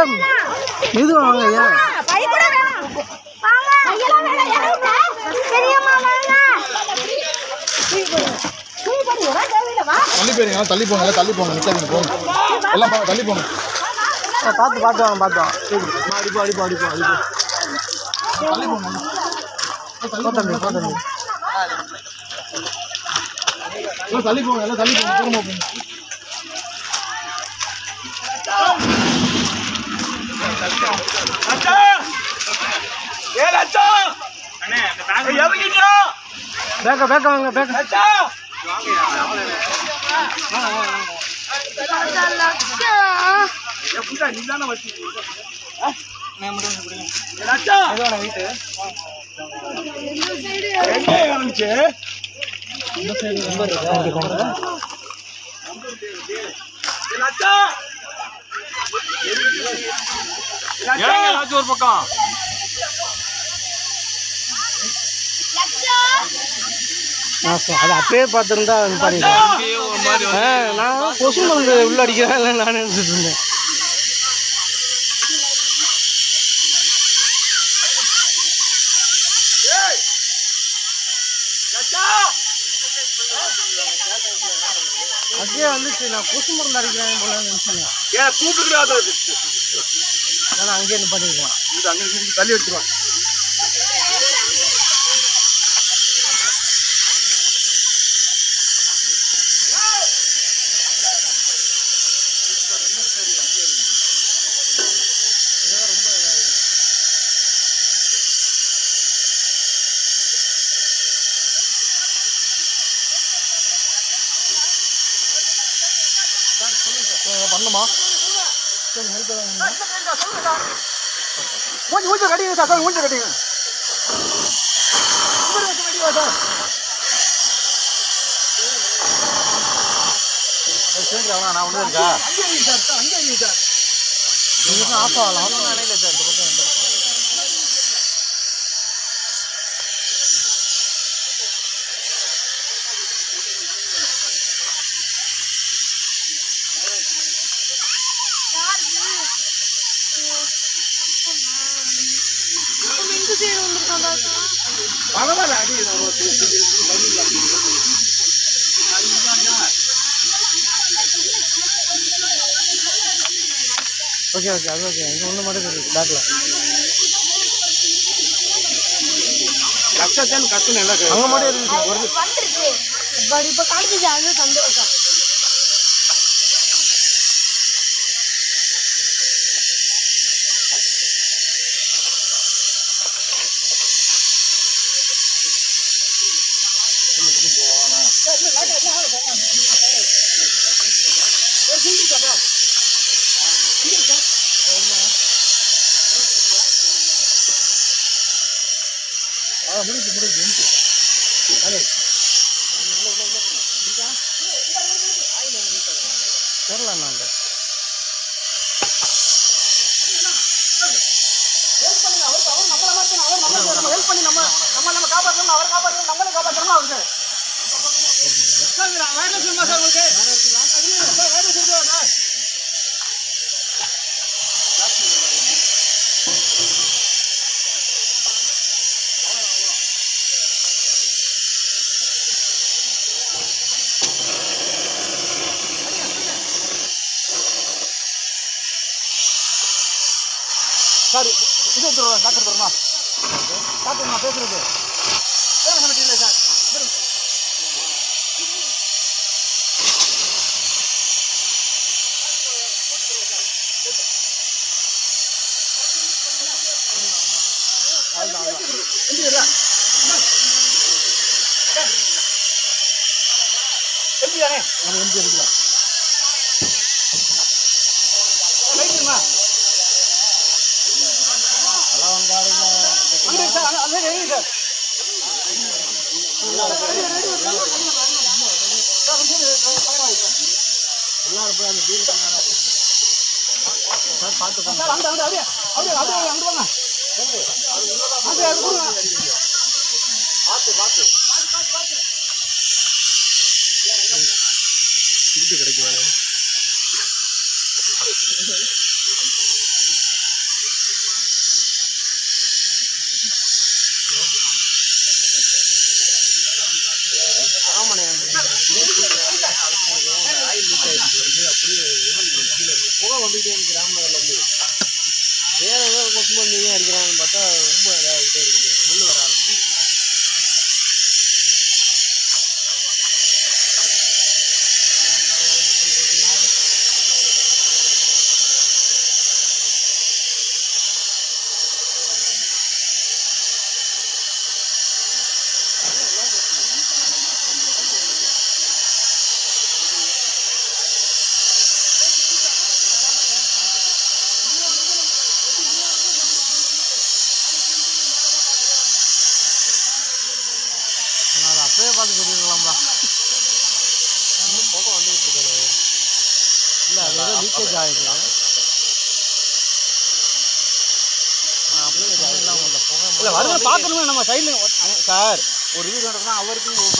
இது வாங்க ஐயா பை கூட வேணாம் வாங்க கையெல்லாம் வேணாம் இறங்குங்க பெரியம்மா வாங்க தூக்கி போடு வா தேவையில்ல வா தள்ளி போயிருங்க எல்லாம் தள்ளி போங்க எல்லாம் தள்ளி போங்க நிற்காதீங்க போங்க எல்லாம் போங்க தள்ளி போங்க ஆ, பார்த்து பார்த்து வாங்க பார்த்து வாங்க சரி அடிப்போம் அடிப்போம் அடிப்போம் அடிப்போம் தள்ளி போங்க போ தம்பி போ தம்பி எல்லாம் தள்ளி போங்க எல்லாம் தள்ளி போங்க தூரமா போங்க பேக்க பேக்க வாங்க பேக்க இதோட வீட்டு ஒரு பக்கம் நான் சொ- அது அப்பயே பார்த்துருந்தா பாருங்க ஒரு மாதிரி ஆ நான் கொசு மருந்து உள்ள அடிக்கிறேன் இல்லை நான் நினச்சிட்டு இருந்தேன் அப்படியே வந்துச்சு நான் கொசு மருந்து அடிக்கிறேன் போல நினச்சேன் ஏன் கூப்பிட்டுக்கிறாத நான் அங்கேயே நிப்பாட்டிருக்கேன் தள்ளி வச்சிருவான் பண்ணுமா மூஞ்சி மூஞ்சி கட்டிங்க சார் மூஞ்சி கட்டிங்க நான் ஒன்று இருக்கா ஆஃப் ஆகலாம் நினைக்கல சார் இந்த பக்கம் இந்த பக்கம் பரவாயில்ல அடி ஓகே ஓகே அது ஓகே இங்கே ஒன்று மட்டும் இருக்கு பேக்கில் கஷ்டத்தான் கஷ்டம் நல்லா அங்கே மட்டும் இருக்கு சார் ஒரு வந்துருச்சு பட் இப்போ காமிச்சிச்சு அது சந்தோஷம் தெரில நான் ஹெல்ப் பண்ணி நம்ம நம்ம நம்ம காப்பாற்றணும் அவரை காப்பாற்றணும் நம்மளை காப்பாற்றணும் அவருக்கு சார் வேற சொல்லுமா சார் உங்களுக்கு வேற சொல்லுவா சார் இது எடுத்துருவா டாக்டர் தருமா டாக்டர் நான் பேசுறது இல்லை சார் எப்படி தானே நம்ம எம்பி எடுக்கலாம் லைட்டுமா அங்கே சார் அங்கே அங்கே எங்க சார் சார் அங்கே அங்கே அப்படியே அப்படியே அப்படியே அங்கே வாங்க அப்படியே அது கொடுங்க வீடியோ கிராமத்தில் வந்து வேற ஏதோ கொசுமா மீன் அடிக்கிறான்னு பார்த்தா ரொம்ப இதாகிட்டே இருக்குது முள் வர ஆரம்பிச்சு நான் அதை அப்பவே பார்த்து சொல்லிருக்கலாம்டா இன்னும் பக்கம் வந்துகிட்டு இருக்கானே இல்லை அது ஏதோ லீக்கேஜ் ஆகுது நான் அப்படியே சொன்னேன்ல உங்கள்ட்ட புகை இல்ல வருது பார்க்கணுமே நம்ம சைடுல சார் ஒரு வீடு நடக்குன்னா அவருக்கும்